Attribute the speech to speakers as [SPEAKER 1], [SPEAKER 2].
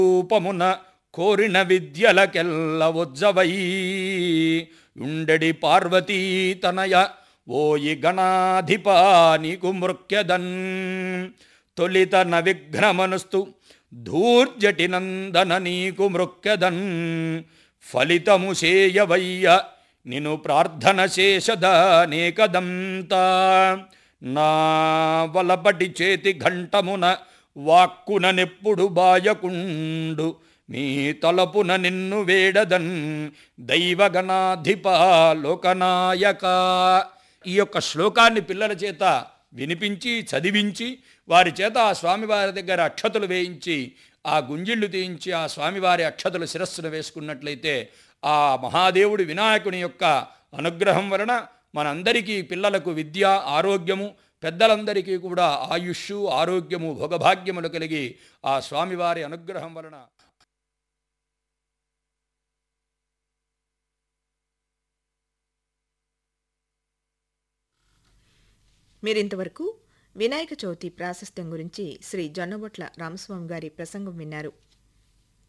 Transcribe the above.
[SPEAKER 1] రూపమున కోరిన విద్యలకెల్ల ఉజ్జవై ఉండడి పార్వతీ తనయ ఓయి గణాధిపా నీకు మృక్యదన్ తొలిత న విఘ్నమనుస్తు ధూర్జటి నందన నీకు మృక్యదన్ ఫలితము చేయవయ్య నిను ప్రార్థన శేషదానేకదంతా నా వలపటి చేతి ఘంటమున వాక్కున నెప్పుడు బాయకుండు మీ తలపున నిన్ను వేడదన్ దైవగణాధిప లోకనాయక ఈ యొక్క శ్లోకాన్ని పిల్లల చేత వినిపించి చదివించి వారి చేత ఆ స్వామివారి దగ్గర అక్షతలు వేయించి ఆ గుంజిళ్ళు తీయించి ఆ స్వామివారి అక్షతలు శిరస్సును వేసుకున్నట్లయితే ఆ మహాదేవుడి వినాయకుని యొక్క అనుగ్రహం వలన మనందరికీ పిల్లలకు విద్య ఆరోగ్యము పెద్దలందరికీ కూడా ఆయుష్ ఆరోగ్యము భోగభాగ్యములు కలిగి ఆ స్వామివారి అనుగ్రహం వలన
[SPEAKER 2] మీరింతవరకు వినాయక చవితి ప్రాశస్త్యం గురించి శ్రీ జొన్నబొట్ల రామస్వామి గారి ప్రసంగం విన్నారు